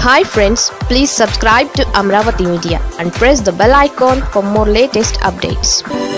hi friends please subscribe to Amaravati media and press the bell icon for more latest updates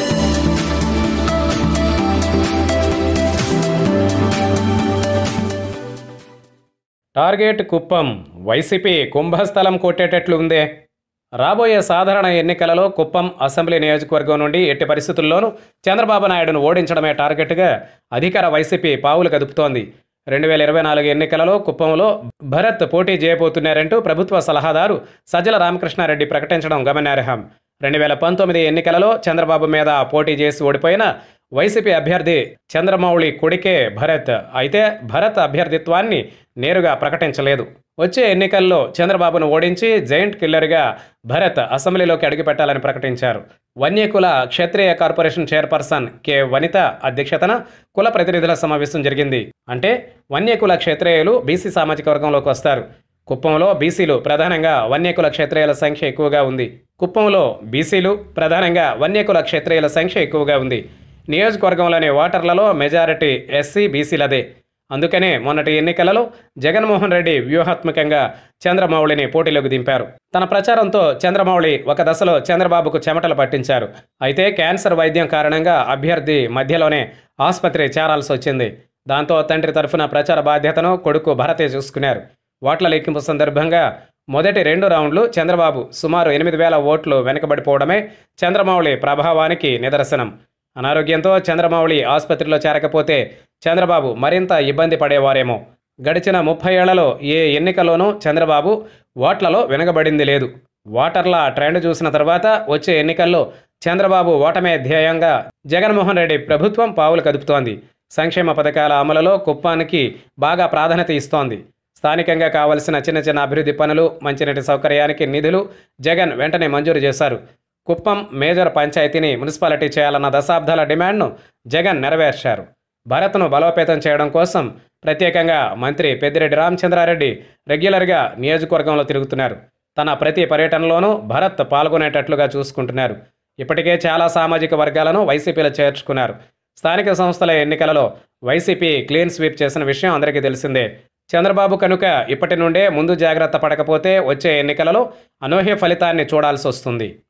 target Kuppam YCP కుంభస్థలం కొట్టేటట్లు ఉందే రాబోయే సాధారణ ఎన్నికలలో కుప్పం అసెంబ్లీ నియోజకవర్గం నుండి ఎట్టి పరిస్థితుల్లోనూ చంద్రబాబు నాయుడును ఓడించడమే టార్గెట్గా అధికార వైసీపీ పావులు కదుపుతోంది రెండు వేల ఇరవై నాలుగు ఎన్నికలలో కుప్పంలో భరత్ పోటీ చేయబోతున్నారంటూ ప్రభుత్వ సలహాదారు సజ్జల రామకృష్ణారెడ్డి ప్రకటించడం గమనార్హం రెండు వేల పంతొమ్మిది ఎన్నికలలో చంద్రబాబు మీద పోటీ చేసి ఓడిపోయిన వైసీపీ అభ్యర్థి చంద్రమౌళి కొడుకే భరత్ అయితే భరత్ అభ్యర్థిత్వాన్ని నేరుగా ప్రకటించలేదు వచ్చే ఎన్నికల్లో చంద్రబాబును ఓడించి జైంట్ కిల్లర్గా భరత్ అసెంబ్లీలోకి అడుగుపెట్టాలని ప్రకటించారు వన్యకుల క్షత్రియ కార్పొరేషన్ చైర్పర్సన్ కె వనిత అధ్యక్షతన కుల ప్రతినిధుల సమావేశం జరిగింది అంటే వన్యకుల క్షత్రియులు బీసీ సామాజిక వర్గంలోకి వస్తారు కుప్పంలో బీసీలు ప్రధానంగా వన్యకుల క్షత్రియుల సంఖ్య ఎక్కువగా ఉంది కుప్పంలో బీసీలు ప్రధానంగా వన్యకుల క్షత్రియుల సంఖ్య ఎక్కువగా ఉంది నియోజకవర్గంలోని ఓటర్లలో మెజారిటీ ఎస్సీ బీసీలదే అందుకనే మొన్నటి ఎన్నికలలో జగన్మోహన్ రెడ్డి వ్యూహాత్మకంగా చంద్రమౌళిని పోటీలోకి దింపారు తన ప్రచారంతో చంద్రమౌళి ఒక దశలో చంద్రబాబుకు చెమటలు పట్టించారు అయితే క్యాన్సర్ వైద్యం కారణంగా అభ్యర్థి మధ్యలోనే ఆసుపత్రి చేరాల్సి వచ్చింది దాంతో తండ్రి తరఫున ప్రచార బాధ్యతను కొడుకు భరతే చూసుకున్నారు ఓట్ల లెక్కింపు సందర్భంగా మొదటి రెండు రౌండ్లు చంద్రబాబు సుమారు ఎనిమిది వేల ఓట్లు వెనుకబడిపోవడమే చంద్రమౌళి ప్రభావానికి నిదర్శనం అనారోగ్యంతో చంద్రమౌళి ఆసుపత్రిలో చేరకపోతే చంద్రబాబు మరింత ఇబ్బంది పడేవారేమో గడిచిన ముప్పై ఏళ్లలో ఏ ఎన్నికలోనూ చంద్రబాబు ఓట్లలో వెనకబడింది లేదు ఓటర్ల ట్రెండ్ చూసిన తర్వాత వచ్చే ఎన్నికల్లో చంద్రబాబు ఓటమే ధ్యేయంగా జగన్మోహన్ రెడ్డి ప్రభుత్వం పావులు కదుపుతోంది సంక్షేమ పథకాల అమలులో కుప్పానికి బాగా ప్రాధాన్యత ఇస్తోంది స్థానికంగా కావలసిన చిన్న చిన్న అభివృద్ధి పనులు మంచినీటి సౌకర్యానికి నిధులు జగన్ వెంటనే మంజూరు చేశారు కుప్పం మేజర్ పంచాయతీని మున్సిపాలిటీ చేయాలన్న దశాబ్దాల డిమాండ్ను జగన్ నెరవేర్చారు భారత్ను బలోపేతం చేయడం కోసం ప్రత్యేకంగా మంత్రి పెద్దిరెడ్డి రామచంద్రారెడ్డి రెగ్యులర్గా నియోజకవర్గంలో తిరుగుతున్నారు తన ప్రతి పర్యటనలోనూ భరత్ పాల్గొనేటట్లుగా చూసుకుంటున్నారు ఇప్పటికే చాలా సామాజిక వర్గాలను వైసీపీలో చేర్చుకున్నారు స్థానిక సంస్థల ఎన్నికలలో వైసీపీ క్లీన్ స్వీప్ చేసిన విషయం అందరికీ తెలిసిందే చంద్రబాబు కనుక ఇప్పటి నుండే ముందు జాగ్రత్త పడకపోతే వచ్చే ఎన్నికలలో అనూహ్య ఫలితాన్ని చూడాల్సి వస్తుంది